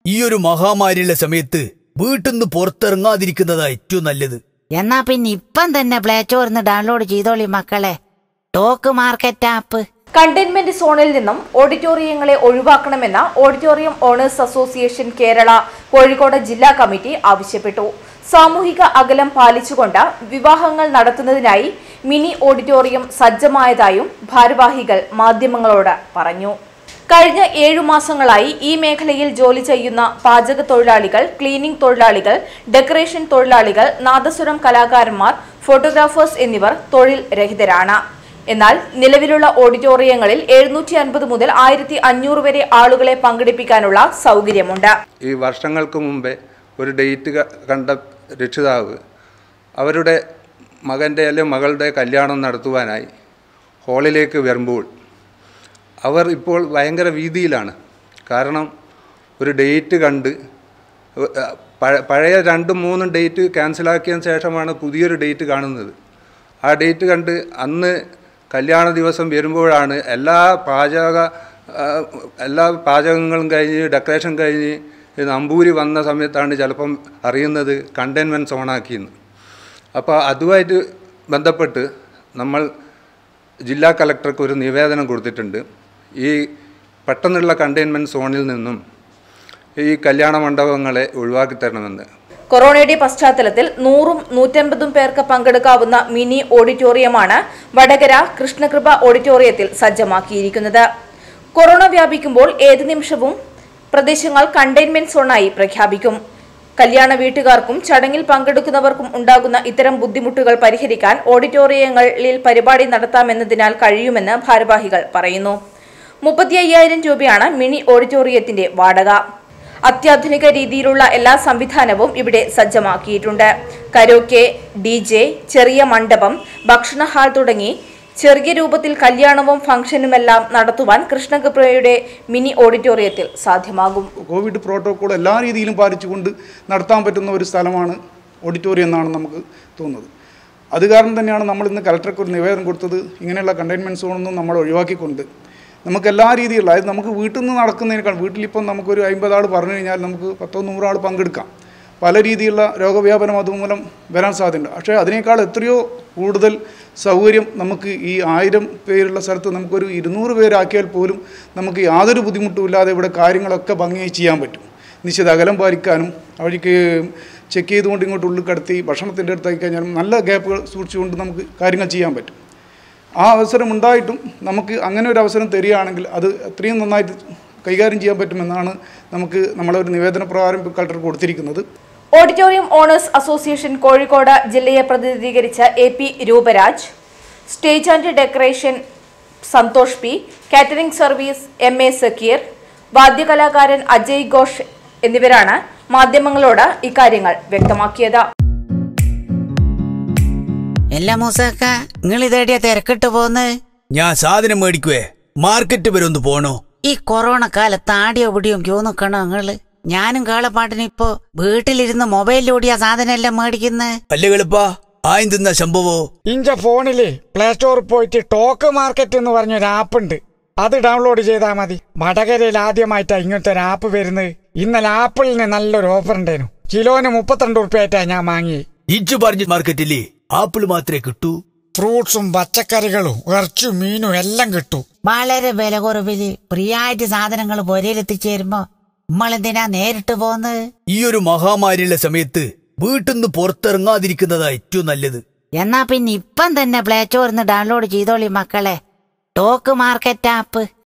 ഈ ഒരു മഹാമാരിയുള്ള സമയത്ത് വീട്ടിൽ നിന്ന് പുറത്തിറങ്ങാതിരിക്കുന്നതാ ഏറ്റവും നല്ലത് എന്നാ പിന്നെ ഇപ്പം തന്നെ പ്ലേ സ്റ്റോറിന്ന് ഡൗൺലോഡ് ചെയ്തോളി മക്കളെ ടോക്ക് മാർക്കറ്റ് ആപ്പ് കണ്ടെയ്ൻമെന്റ് സോണിൽ നിന്നും ഓഡിറ്റോറിയങ്ങളെ ഒഴിവാക്കണമെന്ന auditorium owners association Kerala Kozhikode ജില്ലാ കമ്മിറ്റി ആവശ്യപ്പെട്ടു സാമൂഹിക അകലം പാലിച്ചുകൊണ്ട് വിവാഹങ്ങൾ നടത്തുന്നതിനായി മിനി ഓഡിറ്റോറിയം സജ്ജമായതായും ഭാരവാഹികൾ മാധ്യമങ്ങളോട് പറഞ്ഞു കഴിഞ്ഞ ഏഴു മാസങ്ങളായി ഈ മേഖലയിൽ ജോലി ചെയ്യുന്ന പാചക തൊഴിലാളികൾ ക്ലീനിംഗ് തൊഴിലാളികൾ ഡെക്കറേഷൻ തൊഴിലാളികൾ നാദസ്വരം കലാകാരന്മാർ ഫോട്ടോഗ്രാഫേഴ്സ് എന്നിവർ തൊഴിൽ രഹിതരാണ് എന്നാൽ നിലവിലുള്ള ഓഡിറ്റോറിയങ്ങളിൽ എഴുന്നൂറ്റി അൻപത് മുതൽ ആയിരത്തി അഞ്ഞൂറ് വരെ ആളുകളെ പങ്കെടുപ്പിക്കാനുള്ള സൗകര്യമുണ്ട് ഈ വർഷങ്ങൾക്ക് മുമ്പേ ഒരു ഡേറ്റ് ക- കണ്ട രക്ഷിതാവ് അവരുടെ മകൻ്റെ അല്ലെങ്കിൽ മകളുടെ കല്യാണം നടത്തുവാനായി ഹാളിലേക്ക് വരുമ്പോൾ അവർ ഇപ്പോൾ ഭയങ്കര ഭീതിയിലാണ് കാരണം ഒരു ഡേറ്റ് കണ്ട് ഏഹ്, പഴ- പഴയ രണ്ടും മൂന്നും ഡേറ്റ് ക്യാൻസലാക്കിയതിന് ശേഷമാണ് പുതിയൊരു ഡേറ്റ് കാണുന്നത് ആ ഡേറ്റ് കണ്ട് അന്ന് കല്യാണ ദിവസം വരുമ്പോഴാണ് എല്ലാ പാചക ആ, എല്ലാ പാചകങ്ങളും കഴിഞ്ഞ് ഡെക്കറേഷൻ കഴിഞ്ഞ് ഈ നമ്പൂരി വന്ന സമയത്താണ് ചിലപ്പം അറിയുന്നത് കണ്ടെയ്ൻമെൻറ്റ് സോണാക്കിയെന്ന് അപ്പോൾ അതുമായിട്ട് ബന്ധപ്പെട്ട് നമ്മൾ ജില്ലാ കളക്ടർക്ക് ഒരു നിവേദനം കൊടുത്തിട്ടുണ്ട് ഈ പെട്ടെന്നുള്ള കണ്ടെയ്ൻമെൻറ്റ് സോണിൽ നിന്നും ഈ കല്യാണ മണ്ഡപങ്ങളെ ഒഴിവാക്കി തരണമെന്ന് കൊറോണയുടെ പശ്ചാത്തലത്തിൽ നൂറും നൂറ്റൻപതും പേർക്ക് പങ്കെടുക്കാവുന്ന മിനി ഓഡിറ്റോറിയമാണ് വടകര കൃഷ്ണകൃപ ഓഡിറ്റോറിയത്തിൽ സജ്ജമാക്കിയിരിക്കുന്നത് കൊറോണ വ്യാപിക്കുമ്പോൾ ഏത് നിമിഷവും പ്രദേശങ്ങൾ കണ്ടെയ്ൻമെന്റ് സോണായി പ്രഖ്യാപിക്കും കല്യാണ വീട്ടുകാർക്കും ചടങ്ങിൽ പങ്കെടുക്കുന്നവർക്കും ഉണ്ടാകുന്ന ഇത്തരം ബുദ്ധിമുട്ടുകൾ പരിഹരിക്കാൻ ഓഡിറ്റോറിയങ്ങളിൽ പരിപാടി നടത്താമെന്നതിനാൽ കഴിയുമെന്ന് ഭാരവാഹികൾ പറയുന്നു മുപ്പത്തി അയ്യായിരം രൂപയാണ് മിനി ഓഡിറ്റോറിയത്തിന്റെ വാടക അത്യാധുനിക രീതിയിലുള്ള എല്ലാ സംവിധാനവും ഇവിടെ സജ്ജമാക്കിയിട്ടുണ്ട് കരോക്കെ ഡി ജെ ചെറിയ മണ്ഡപം ഭക്ഷണ ഹാൾ തുടങ്ങി ചെറിയ രൂപത്തിൽ കല്യാണവും ഫംഗ്ഷനുമെല്ലാം നടത്തുവാൻ കൃഷ്ണകൃപയുടെ മിനി ഓഡിറ്റോറിയത്തിൽ സാധ്യമാകും കോവിഡ് പ്രോട്ടോക്കോൾ എല്ലാ രീതിയിലും പാലിച്ചുകൊണ്ട് നടത്താൻ പറ്റുന്ന ഒരു സ്ഥലമാണ് ഓഡിറ്റോറിയം എന്നാണ് നമുക്ക് തോന്നുന്നത് അത് കാരണം തന്നെയാണ് നമ്മൾ ഇന്ന് കലക്ടർക്ക് ഒരു നിവേദനം കൊടുത്തത് ഇങ്ങനെയുള്ള കണ്ടെയ്ൻമെൻറ്റ് സോണൊന്നും നമ്മൾ ഒഴിവാക്കിക്കൊണ്ട് നമുക്ക് എല്ലാ രീതിയിലുള്ള അതായത് നമുക്ക് വീട്ടിൽ നിന്ന് നടക്കുന്നതിനേക്കാൾ വീട്ടിലിപ്പം നമുക്കൊരു അമ്പതാൾ പറഞ്ഞു കഴിഞ്ഞാൽ നമുക്ക് പത്തോ നൂറാൾ പങ്കെടുക്കാം പല രീതിയിലുള്ള രോഗവ്യാപനം അതുമൂലം വരാൻ സാധ്യതയുണ്ട് പക്ഷേ അതിനേക്കാൾ എത്രയോ കൂടുതൽ സൗകര്യം നമുക്ക് ഈ ആയിരം പേരുള്ള സ്ഥലത്ത് നമുക്കൊരു ഇരുന്നൂറ് പേരാക്കിയാൽ പോലും നമുക്ക് യാതൊരു ബുദ്ധിമുട്ടുമില്ലാതെ ഇവിടെ കാര്യങ്ങളൊക്കെ ഭംഗിയായി ചെയ്യാൻ പറ്റും നിശ്ചിത അകലം പാലിക്കാനും അവർക്ക് ചെക്ക് ചെയ്തുകൊണ്ട് ഇങ്ങോട്ട് ഉള്ളിൽ കടത്തി ഭക്ഷണത്തിൻ്റെ അടുത്തായി കഴിഞ്ഞാലും നല്ല ഗ്യാപ്പുകൾ സൂക്ഷിച്ചുകൊണ്ട് നമുക്ക് കാര്യങ്ങൾ ചെയ്യാൻ പറ്റും ആ അവസരം ഉണ്ടായിട്ടും നമുക്ക് അങ്ങനെ ഒരു അവസരം തരികയാണെങ്കിൽ അത് എത്രയും നന്നായിട്ട് കൈകാര്യം ചെയ്യാൻ പറ്റുമെന്നാണ് നമുക്ക് നമ്മളെ ഒരു നിവേദന പ്രകാരം കളക്ടർ കൊടുത്തിരിക്കുന്നത് ഓഡിറ്റോറിയം ഓണേഴ്സ് അസോസിയേഷൻ കോഴിക്കോട് ജില്ലയെ പ്രതിനിധീകരിച്ച A P Rooparaj stage and decoration Santhosh P catering service M A Zakir വാദ്യകലാകാരൻ അജയ് ഘോഷ് എന്നിവരാണ് മാധ്യമങ്ങളോട് ഇക്കാര്യങ്ങൾ വ്യക്തമാക്കിയത് എല്ലാ മൂസക്ക നിങ്ങൾ ഇതേടിയ തിരക്കിട്ട് പോന്ന് ഞാൻ സാധനം മേടിക്കുവേ മാർക്കറ്റ് വരെ ഒന്ന് പോണോ ഈ കൊറോണ കാലത്ത് ആടിയോ പിടിയോ ക്യൂ നിക്കണോ നിങ്ങള് ഞാനും കാളപ്പാട്ടിന് ഇപ്പോ വീട്ടിലിരുന്ന് മൊബൈലിലൂടിയാ സാധനം എല്ലാം മേടിക്കുന്നത് അല്ലേ കളിപ്പാ ആയും തിന്ന സംഭവോ ഇഞ്ച ഫോണില് പ്ലേ സ്റ്റോറിൽ പോയിട്ട് ടോക്ക് മാർക്കറ്റ് എന്ന് പറഞ്ഞൊരു ആപ്പ് ഉണ്ട് അത് ഡൗൺലോഡ് ചെയ്താൽ മതി വടകരയിൽ ആദ്യമായിട്ടാ ഇങ്ങനത്തെ ഒരു ആപ്പ് വരുന്നത് ഇന്നലെ ആപ്പിളിന് നല്ലൊരു ഓഫർ ഉണ്ടായിരുന്നു കിലോന് മുപ്പത്തിരണ്ട് ഉറുപ്പ്യായിട്ടാ ഞാൻ വാങ്ങി ഇജ്ജ് പറഞ്ഞ മാർക്കറ്റില്ലേ ആപ്പിൾ മാത്രമേ കിട്ടൂ ഫ്രൂട്ട്സും പച്ചക്കറികളും ഇറച്ചും മീനും എല്ലാം കിട്ടും വളരെ വില കുറവില് ഫ്രീയായിട്ട് സാധനങ്ങൾ പൊരയിലെത്തിച്ചേരുമ്പോ നമ്മളെന്തിനാ നേരിട്ട് പോന്ന് ഈ ഒരു മഹാമാരിയുള്ള സമയത്ത് വീട്ടിൽ നിന്ന് പുറത്തിറങ്ങാതിരിക്കുന്നതാ ഏറ്റവും നല്ലത് എന്നാ പിന്നെ ഇപ്പം തന്നെ പ്ലേ സ്റ്റോറിന്ന് ഡൗൺലോഡ് ചെയ്തോളി മക്കളെ ടോക്ക് മാർക്കറ്റ് ആപ്പ്